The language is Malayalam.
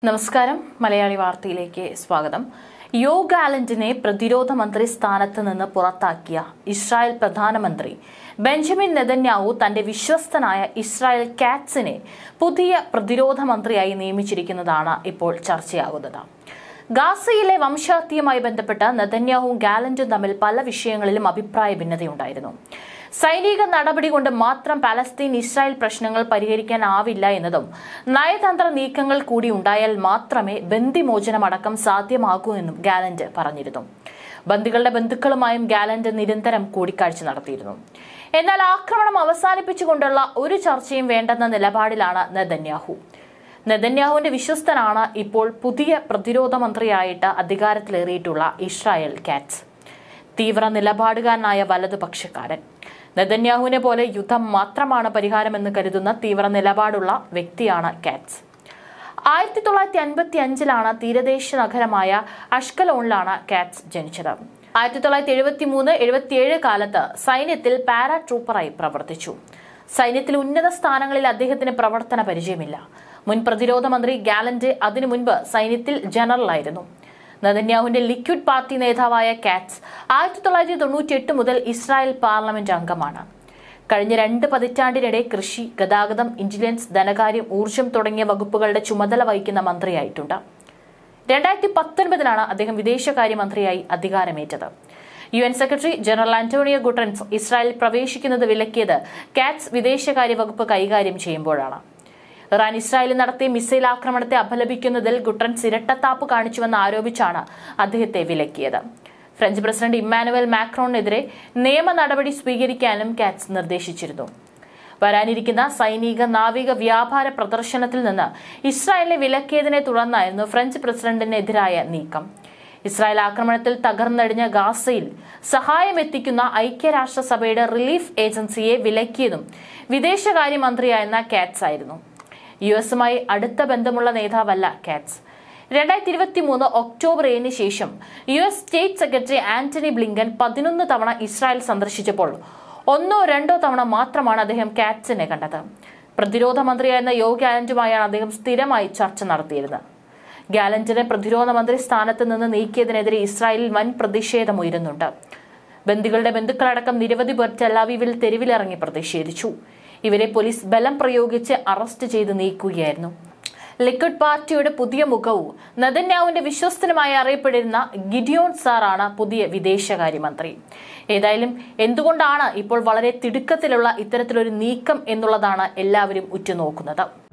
നമസ്കാരം മലയാളി വാർത്തയിലേക്ക് സ്വാഗതം യോ ഗാലന്റിനെ പ്രതിരോധ മന്ത്രി സ്ഥാനത്ത് നിന്ന് പുറത്താക്കിയ ഇസ്രായേൽ പ്രധാനമന്ത്രി ബെഞ്ചമിൻ നെതന്യാവു തന്റെ വിശ്വസ്തനായ ഇസ്രായേൽ കാറ്റ്സിനെ പുതിയ പ്രതിരോധ മന്ത്രിയായി നിയമിച്ചിരിക്കുന്നതാണ് ഇപ്പോൾ ചർച്ചയാകുന്നത് ഗാസയിലെ വംശഹത്യയുമായി ബന്ധപ്പെട്ട് നെതന്യാഹുവും ഗാലന്റും തമ്മിൽ പല വിഷയങ്ങളിലും അഭിപ്രായ ഭിന്നതയുണ്ടായിരുന്നു സൈനിക നടപടി കൊണ്ട് മാത്രം പാലസ്തീൻ ഇസ്രായേൽ പ്രശ്നങ്ങൾ പരിഹരിക്കാനാവില്ല എന്നതും നയതന്ത്ര നീക്കങ്ങൾ കൂടി ഉണ്ടായാൽ മാത്രമേ ബന്ദിമോചനമടക്കം സാധ്യമാകൂ എന്നും ഗാലന്റ് പറഞ്ഞിരുന്നു ബന്ദികളുടെ ബന്ധുക്കളുമായും ഗാലന്റ് നിരന്തരം കൂടിക്കാഴ്ച നടത്തിയിരുന്നു എന്നാൽ ആക്രമണം അവസാനിപ്പിച്ചുകൊണ്ടുള്ള ഒരു ചർച്ചയും വേണ്ടെന്ന നിലപാടിലാണ് നെതന്യാഹു നെതന്യാഹുവിന്റെ വിശ്വസ്തനാണ് ഇപ്പോൾ പുതിയ പ്രതിരോധ മന്ത്രിയായിട്ട് അധികാരത്തിലേറിയിട്ടുള്ള ഇസ്രായേൽ കാറ്റ്സ് തീവ്ര നിലപാടുകാരനായ വലതുപക്ഷക്കാരൻ നെതന്യാഹുവിനെ പോലെ യുദ്ധം മാത്രമാണ് പരിഹാരമെന്ന് കരുതുന്ന തീവ്ര നിലപാടുള്ള വ്യക്തിയാണ് കാറ്റ്സ് ആയിരത്തി തൊള്ളായിരത്തി അൻപത്തി അഞ്ചിലാണ് തീരദേശ നഗരമായ അഷ്കലോണിലാണ് കാറ്റ്സ് ജനിച്ചത് ആയിരത്തി തൊള്ളായിരത്തി എഴുപത്തി മൂന്ന് എഴുപത്തിയേഴ് കാലത്ത് സൈന്യത്തിൽ പാരാ ട്രൂപ്പറായി പ്രവർത്തിച്ചു സൈന്യത്തിൽ ഉന്നത സ്ഥാനങ്ങളിൽ അദ്ദേഹത്തിന് പ്രവർത്തന പരിചയമില്ല മുൻ പ്രതിരോധ മന്ത്രി ഗാലന്റ് അതിനു മുൻപ് സൈന്യത്തിൽ ജനറലായിരുന്നു നെതന്യാഹുവിന്റെ ലിക്വിഡ് പാർട്ടി നേതാവായ കാറ്റ്സ് ആയിരത്തി തൊള്ളായിരത്തി തൊണ്ണൂറ്റി എട്ട് മുതൽ ഇസ്രായേൽ പാർലമെന്റ് അംഗമാണ് കഴിഞ്ഞ രണ്ട് പതിറ്റാണ്ടിനിടെ കൃഷി ഗതാഗതം ഇന്റലിജൻസ് ധനകാര്യം ഊർജ്ജം തുടങ്ങിയ വകുപ്പുകളുടെ ചുമതല വഹിക്കുന്ന മന്ത്രിയായിട്ടുണ്ട് രണ്ടായിരത്തി പത്തൊൻപതിലാണ് അദ്ദേഹം വിദേശകാര്യമന്ത്രിയായി അധികാരമേറ്റത് U N secretary general Antonio Guterres Israel പ്രവേശിക്കുന്നത് വിലക്കിയത് കാറ്റ്സ് വിദേശകാര്യ വകുപ്പ് കൈകാര്യം ചെയ്യുമ്പോഴാണ് ഇറാൻ ഇസ്രായേലിൽ നടത്തിയ മിസൈൽ ആക്രമണത്തെ അപലപിക്കുന്നതിൽ ഗുട്ടൻസ് ഇരട്ടത്താപ്പ് കാണിച്ചുവെന്ന് ആരോപിച്ചാണ് അദ്ദേഹത്തെ വിലക്കിയത് ഫ്രഞ്ച് പ്രസിഡന്റ് ഇമ്മാനുവൽ മാക്രോണിനെതിരെ നിയമ നടപടി സ്വീകരിക്കാനും കാറ്റ്സ് നിർദ്ദേശിച്ചിരുന്നു വരാനിരിക്കുന്ന സൈനിക നാവിക വ്യാപാര പ്രദർശനത്തിൽ നിന്ന് ഇസ്രായേലിനെ വിലക്കിയതിനെ തുടർന്നായിരുന്നു ഫ്രഞ്ച് പ്രസിഡന്റിനെതിരായ നീക്കം ഇസ്രായേൽ ആക്രമണത്തിൽ തകർന്നടിഞ്ഞ ഗാസയിൽ സഹായമെത്തിക്കുന്ന ഐക്യരാഷ്ട്രസഭയുടെ റിലീഫ് ഏജൻസിയെ വിലക്കിയതും വിദേശകാര്യമന്ത്രിയായിരുന്ന കാറ്റ്സ് ആയിരുന്നു യു എസുമായി അടുത്ത ബന്ധമുള്ള നേതാവല്ല കാറ്റ്സ് രണ്ടായിരത്തി ഇരുപത്തി മൂന്ന് ഒക്ടോബർ ഏഴിന് ശേഷം U S state secretary Antony Blinken പതിനൊന്ന് തവണ ഇസ്രായേൽ സന്ദർശിച്ചപ്പോൾ ഒന്നോ രണ്ടോ തവണ മാത്രമാണ് അദ്ദേഹം കാറ്റ്സിനെ കണ്ടത് പ്രതിരോധ മന്ത്രിയായിരുന്ന യോ ഗാലന്റുമായാണ് അദ്ദേഹം സ്ഥിരമായി ചർച്ച നടത്തിയിരുന്നത് ഗാലന്റിനെ പ്രതിരോധ മന്ത്രി സ്ഥാനത്ത് നിന്ന് നീക്കിയതിനെതിരെ ഇസ്രായേലിൽ വൻ പ്രതിഷേധം ഉയരുന്നുണ്ട് ബന്ദികളുടെ ബന്ധുക്കളടക്കം നിരവധി പേർ ടെലാവീവിൽ തെരുവിലിറങ്ങി പ്രതിഷേധിച്ചു ഇവരെ പോലീസ് ബലം പ്രയോഗിച്ച് അറസ്റ്റ് ചെയ്ത് നീക്കുകയായിരുന്നു ലിക്വിഡ് പാർട്ടിയുടെ പുതിയ മുഖവും നദന്യാവിന്റെ വിശ്വസ്തനുമായി അറിയപ്പെട്ടിരുന്ന ഗിഡിയോൺ സാറാണ് പുതിയ വിദേശകാര്യമന്ത്രി ഏതായാലും എന്തുകൊണ്ടാണ് ഇപ്പോൾ വളരെ തിടുക്കത്തിലുള്ള ഇത്തരത്തിലൊരു നീക്കം എന്നുള്ളതാണ് എല്ലാവരും ഉറ്റുനോക്കുന്നത്